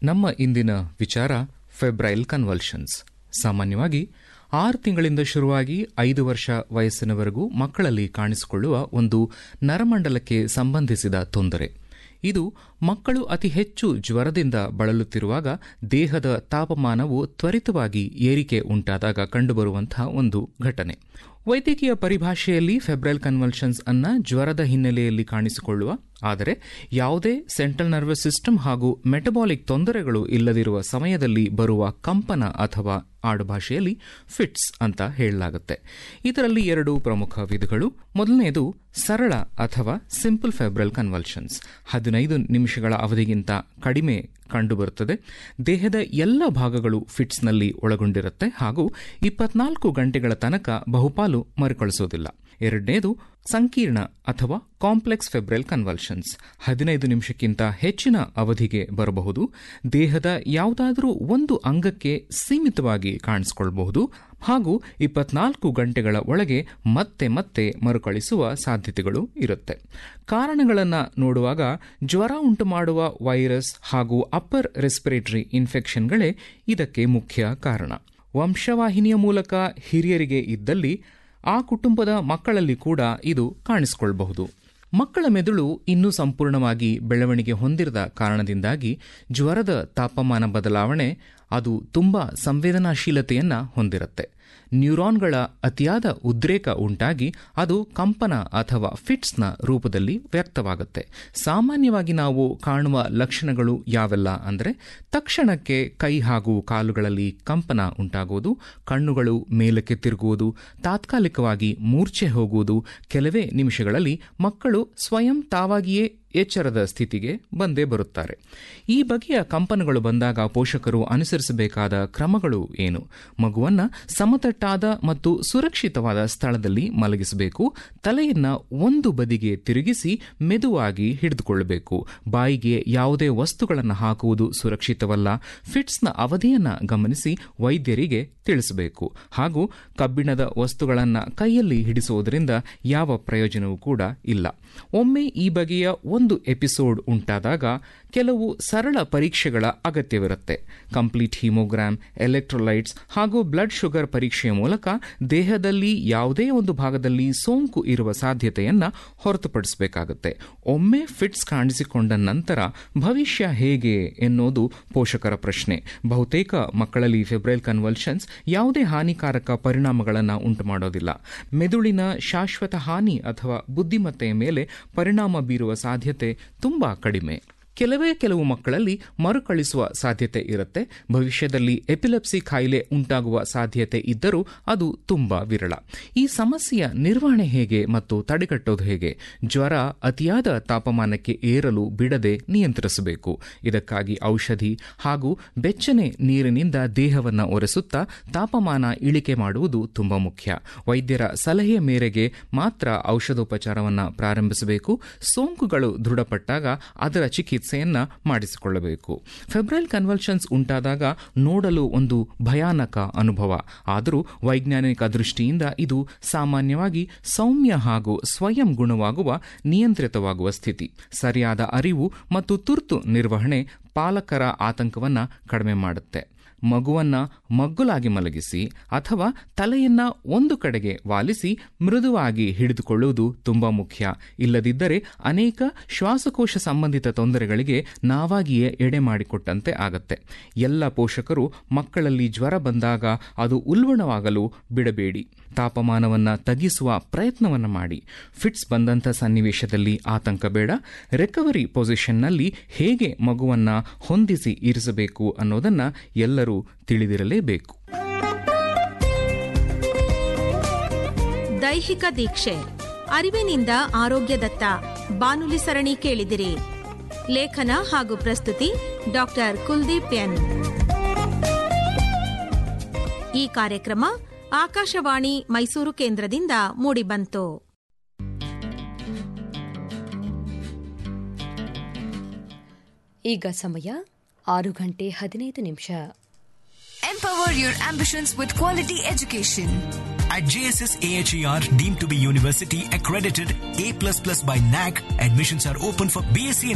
ನಮ್ಮ ಇಂದಿನ ವಿಚಾರ ಫೆಬ್ರೈಲ್ ಕನ್ವಲ್ಷನ್ಸ್ ಸಾಮಾನ್ಯವಾಗಿ ಆರು ತಿಂಗಳಿಂದ ಶುರುವಾಗಿ ಐದು ವರ್ಷ ವಯಸ್ಸಿನವರೆಗೂ ಮಕ್ಕಳಲ್ಲಿ ಕಾಣಿಸಿಕೊಳ್ಳುವ ಒಂದು ನರಮಂಡಲಕ್ಕೆ ಸಂಬಂಧಿಸಿದ ತೊಂದರೆ ಇದು ಮಕ್ಕಳು ಅತಿ ಹೆಚ್ಚು ಜ್ವರದಿಂದ ಬಳಲುತ್ತಿರುವಾಗ ದೇಹದ ತಾಪಮಾನವು ತ್ವರಿತವಾಗಿ ಏರಿಕೆ ಉಂಟಾದಾಗ ಕಂಡುಬರುವಂತಹ ಒಂದು ಘಟನೆ ವೈದ್ಯಕೀಯ ಪರಿಭಾಷೆಯಲ್ಲಿ ಫೆಬ್ರೈಲ್ ಕನ್ವಲ್ಷನ್ಸ್ ಅನ್ನ ಜ್ವರದ ಹಿನ್ನೆಲೆಯಲ್ಲಿ ಕಾಣಿಸಿಕೊಳ್ಳುವ ಆದರೆ ಯಾವುದೇ ಸೆಂಟ್ರಲ್ ನರ್ವಸ್ ಸಿಸ್ಟಮ್ ಹಾಗೂ ಮೆಟಬಾಲಿಕ್ ತೊಂದರೆಗಳು ಇಲ್ಲದಿರುವ ಸಮಯದಲ್ಲಿ ಬರುವ ಕಂಪನ ಅಥವಾ ಆಡುಭಾಷೆಯಲ್ಲಿ ಫಿಟ್ಸ್ ಅಂತ ಹೇಳಲಾಗುತ್ತೆ ಇದರಲ್ಲಿ ಎರಡು ಪ್ರಮುಖ ವಿಧಗಳು ಮೊದಲನೆಯದು ಸರಳ ಅಥವಾ ಸಿಂಪಲ್ ಫೆಬ್ರಲ್ ಕನ್ವಲ್ಷನ್ಸ್ ಹದಿನೈದು ನಿಮಿಷಗಳ ಅವಧಿಗಿಂತ ಕಡಿಮೆ ಕಂಡುಬರುತ್ತದೆ ದೇಹದ ಎಲ್ಲ ಭಾಗಗಳು ಫಿಟ್ಸ್ನಲ್ಲಿ ಒಳಗೊಂಡಿರುತ್ತೆ ಹಾಗೂ ಇಪ್ಪತ್ನಾಲ್ಕು ಗಂಟೆಗಳ ತನಕ ಬಹುಪಾಲು ಮರುಕಳಿಸೋದಿಲ್ಲ ಎರಡನೇದು ಸಂಕೀರ್ಣ ಅಥವಾ ಕಾಂಪ್ಲೆಕ್ಸ್ ಫೆಬ್ರೈಲ್ ಕನ್ವಲ್ಷನ್ಸ್ ಹದಿನೈದು ನಿಮಿಷಕ್ಕಿಂತ ಹೆಚ್ಚಿನ ಅವಧಿಗೆ ಬರಬಹುದು ದೇಹದ ಯಾವುದಾದರೂ ಒಂದು ಅಂಗಕ್ಕೆ ಸೀಮಿತವಾಗಿ ಕಾಣಿಸಿಕೊಳ್ಳಬಹುದು ಹಾಗೂ ಇಪ್ಪತ್ನಾಲ್ಕು ಗಂಟೆಗಳ ಒಳಗೆ ಮತ್ತೆ ಮತ್ತೆ ಮರುಕಳಿಸುವ ಸಾಧ್ಯತೆಗಳು ಇರುತ್ತೆ ಕಾರಣಗಳನ್ನು ನೋಡುವಾಗ ಜ್ವರ ಉಂಟು ಮಾಡುವ ವೈರಸ್ ಹಾಗೂ ಅಪ್ಪರ್ ರೆಸ್ಪಿರೇಟರಿ ಇನ್ಫೆಕ್ಷನ್ಗಳೇ ಇದಕ್ಕೆ ಮುಖ್ಯ ಕಾರಣ ವಂಶವಾಹಿನಿಯ ಮೂಲಕ ಹಿರಿಯರಿಗೆ ಇದ್ದಲ್ಲಿ ಆ ಕುಟುಂಬದ ಮಕ್ಕಳಲ್ಲಿ ಕೂಡ ಇದು ಕಾಣಿಸಿಕೊಳ್ಳಬಹುದು ಮಕ್ಕಳ ಮೆದುಳು ಇನ್ನೂ ಸಂಪೂರ್ಣವಾಗಿ ಬೆಳವಣಿಗೆ ಹೊಂದಿರದ ಕಾರಣದಿಂದಾಗಿ ಜ್ವರದ ತಾಪಮಾನ ಬದಲಾವಣೆ ಅದು ತುಂಬ ಸಂವೇದನಾಶೀಲತೆಯನ್ನ ಹೊಂದಿರುತ್ತೆ ನ್ಯೂರಾನ್ಗಳ ಅತಿಯಾದ ಉದ್ರೇಕ ಉಂಟಾಗಿ ಅದು ಕಂಪನ ಅಥವಾ ಫಿಟ್ಸ್ನ ರೂಪದಲ್ಲಿ ವ್ಯಕ್ತವಾಗುತ್ತೆ ಸಾಮಾನ್ಯವಾಗಿ ನಾವು ಕಾಣುವ ಲಕ್ಷಣಗಳು ಯಾವೆಲ್ಲ ಅಂದರೆ ತಕ್ಷಣಕ್ಕೆ ಕೈ ಹಾಗೂ ಕಾಲುಗಳಲ್ಲಿ ಕಂಪನ ಉಂಟಾಗುವುದು ಕಣ್ಣುಗಳು ಮೇಲಕ್ಕೆ ತಿರುಗುವುದು ತಾತ್ಕಾಲಿಕವಾಗಿ ಮೂರ್ಛೆ ಹೋಗುವುದು ಕೆಲವೇ ನಿಮಿಷಗಳಲ್ಲಿ ಮಕ್ಕಳು ಸ್ವಯಂ ತಾವಾಗಿಯೇ ಎಚ್ಚರದ ಸ್ಥಿತಿಗೆ ಬಂದೇ ಬರುತ್ತಾರೆ ಈ ಬಗೆಯ ಕಂಪನಗಳು ಬಂದಾಗ ಪೋಷಕರು ಅನುಸರಿಸಬೇಕಾದ ಕ್ರಮಗಳು ಏನು ಮಗುವನ್ನ ಸಮತಟ್ಟಾದ ಮತ್ತು ಸುರಕ್ಷಿತವಾದ ಸ್ಥಳದಲ್ಲಿ ಮಲಗಿಸಬೇಕು ತಲೆಯನ್ನ ಒಂದು ಬದಿಗೆ ತಿರುಗಿಸಿ ಮೆದುವಾಗಿ ಹಿಡಿದುಕೊಳ್ಳಬೇಕು ಬಾಯಿಗೆ ಯಾವುದೇ ವಸ್ತುಗಳನ್ನು ಹಾಕುವುದು ಸುರಕ್ಷಿತವಲ್ಲ ಫಿಟ್ಸ್ನ ಅವಧಿಯನ್ನ ಗಮನಿಸಿ ವೈದ್ಯರಿಗೆ ತಿಳಿಸಬೇಕು ಹಾಗೂ ಕಬ್ಬಿಣದ ವಸ್ತುಗಳನ್ನು ಕೈಯಲ್ಲಿ ಹಿಡಿಸುವುದರಿಂದ ಯಾವ ಪ್ರಯೋಜನವೂ ಕೂಡ ಇಲ್ಲ ಒಮ್ಮೆ ಈ ಬಗೆಯ ಒಂದು ಎಪಿಸೋಡ್ ಉಂಟಾದಾಗ ಕೆಲವು ಸರಳ ಪರೀಕ್ಷೆಗಳ ಅಗತ್ಯವಿರುತ್ತೆ ಕಂಪ್ಲೀಟ್ ಹಿಮೋಗ್ರಾಮ್ ಎಲೆಕ್ಟ್ರೋಲೈಟ್ಸ್ ಹಾಗೂ ಬ್ಲಡ್ ಶುಗರ್ ಪರೀಕ್ಷೆಯ ಮೂಲಕ ದೇಹದಲ್ಲಿ ಯಾವುದೇ ಒಂದು ಭಾಗದಲ್ಲಿ ಸೋಂಕು ಇರುವ ಸಾಧ್ಯತೆಯನ್ನ ಹೊರತುಪಡಿಸಬೇಕಾಗುತ್ತೆ ಒಮ್ಮೆ ಫಿಟ್ಸ್ ಕಾಣಿಸಿಕೊಂಡ ನಂತರ ಭವಿಷ್ಯ ಹೇಗೆ ಎನ್ನುವುದು ಪೋಷಕರ ಪ್ರಶ್ನೆ ಬಹುತೇಕ ಮಕ್ಕಳಲ್ಲಿ ಫೆಬ್ರೈಲ್ ಕನ್ವಲ್ಷನ್ಸ್ ಯಾವುದೇ ಹಾನಿಕಾರಕ ಪರಿಣಾಮಗಳನ್ನು ಉಂಟು ಮಾಡೋದಿಲ್ಲ ಮೆದುಳಿನ ಶಾಶ್ವತ ಹಾನಿ ಅಥವಾ ಬುದ್ಧಿಮತ್ತೆಯ ಮೇಲೆ ಪರಿಣಾಮ ಬೀರುವ ಸಾಧ್ಯತೆ ತುಂಬಾ ಕಡಿಮೆ ಕೆಲವೇ ಕೆಲವು ಮಕ್ಕಳಲ್ಲಿ ಮರುಕಳಿಸುವ ಸಾಧ್ಯತೆ ಇರುತ್ತೆ ಭವಿಷ್ಯದಲ್ಲಿ ಎಪಿಲೆಪ್ಸಿ ಕಾಯಿಲೆ ಉಂಟಾಗುವ ಸಾಧ್ಯತೆ ಇದ್ದರೂ ಅದು ತುಂಬಾ ವಿರಳ ಈ ಸಮಸ್ಯೆಯ ನಿರ್ವಹಣೆ ಹೇಗೆ ಮತ್ತು ತಡೆಗಟ್ಟೋದು ಹೇಗೆ ಜ್ವರ ಅತಿಯಾದ ತಾಪಮಾನಕ್ಕೆ ಏರಲು ಬಿಡದೆ ನಿಯಂತ್ರಿಸಬೇಕು ಇದಕ್ಕಾಗಿ ಔಷಧಿ ಹಾಗೂ ಬೆಚ್ಚನೆ ನೀರಿನಿಂದ ದೇಹವನ್ನು ಒರೆಸುತ್ತಾ ತಾಪಮಾನ ಇಳಿಕೆ ಮಾಡುವುದು ತುಂಬಾ ಮುಖ್ಯ ವೈದ್ಯರ ಸಲಹೆಯ ಮೇರೆಗೆ ಮಾತ್ರ ಔಷಧೋಪಚಾರವನ್ನು ಪ್ರಾರಂಭಿಸಬೇಕು ಸೋಂಕುಗಳು ದೃಢಪಟ್ಟಾಗ ಅದರ ಚಿಕಿತ್ಸೆ ಚಿಕಿತ್ಸೆಯನ್ನ ಮಾಡಿಸಿಕೊಳ್ಳಬೇಕು ಫೆಬ್ರೈಲ್ ಕನ್ವಲ್ಷನ್ಸ್ ಉಂಟಾದಾಗ ನೋಡಲು ಒಂದು ಭಯಾನಕ ಅನುಭವ ಆದರೂ ವೈಜ್ಞಾನಿಕ ದೃಷ್ಟಿಯಿಂದ ಇದು ಸಾಮಾನ್ಯವಾಗಿ ಸೌಮ್ಯ ಹಾಗೂ ಸ್ವಯಂ ಗುಣವಾಗುವ ನಿಯಂತ್ರಿತವಾಗುವ ಸ್ಥಿತಿ ಸರಿಯಾದ ಅರಿವು ಮತ್ತು ತುರ್ತು ನಿರ್ವಹಣೆ ಪಾಲಕರ ಆತಂಕವನ್ನ ಕಡಿಮೆ ಮಾಡುತ್ತೆ ಮಗುವನ್ನ ಮಗ್ಗುಲಾಗಿ ಮಲಗಿಸಿ ಅಥವಾ ತಲೆಯನ್ನ ಒಂದು ಕಡೆಗೆ ವಾಲಿಸಿ ಮೃದುವಾಗಿ ಹಿಡಿದುಕೊಳ್ಳುವುದು ತುಂಬಾ ಮುಖ್ಯ ಇಲ್ಲದಿದ್ದರೆ ಅನೇಕ ಶ್ವಾಸಕೋಶ ಸಂಬಂಧಿತ ತೊಂದರೆಗಳಿಗೆ ನಾವಾಗಿಯೇ ಎಡೆ ಮಾಡಿಕೊಟ್ಟಂತೆ ಆಗತ್ತೆ ಎಲ್ಲ ಪೋಷಕರು ಮಕ್ಕಳಲ್ಲಿ ಜ್ವರ ಬಂದಾಗ ಅದು ಉಲ್ಬಣವಾಗಲು ಬಿಡಬೇಡಿ ತಾಪಮಾನವನ್ನು ತಗ್ಗಿಸುವ ಪ್ರಯತ್ನವನ್ನು ಮಾಡಿ ಫಿಟ್ಸ್ ಬಂದಂಥ ಸನ್ನಿವೇಶದಲ್ಲಿ ಆತಂಕ ಬೇಡ ರಿಕವರಿ ಪೊಸಿಷನ್ನಲ್ಲಿ ಹೇಗೆ ಮಗುವನ್ನ ಹೊಂದಿಸಿ ಇರಿಸಬೇಕು ಅನ್ನೋದನ್ನ ಎಲ್ಲರೂ ತಿಳಿದಿರಲೇಬೇಕು ದೈಹಿಕ ದೀಕ್ಷೆ ಅರಿವಿನಿಂದ ಆರೋಗ್ಯದತ್ತ ಬಾನುಲಿ ಸರಣಿ ಕೇಳಿದಿರಿ ಲೇಖನ ಹಾಗೂ ಪ್ರಸ್ತುತಿ ಡಾಕ್ಟರ್ ಕುಲ್ದೀಪ್ ಎನ್ ಈ ಕಾರ್ಯಕ್ರಮ ಆಕಾಶವಾಣಿ ಮೈಸೂರು ಕೇಂದ್ರದಿಂದ ಮೂಡಿಬಂತು ಈಗ ಸಮಯ ಆರು ಗಂಟೆ ಹದಿನೈದು ನಿಮಿಷ Empower your ambitions with quality education. At JSS AHER, deemed to be university accredited A++ by NAC, admissions are open for BSc in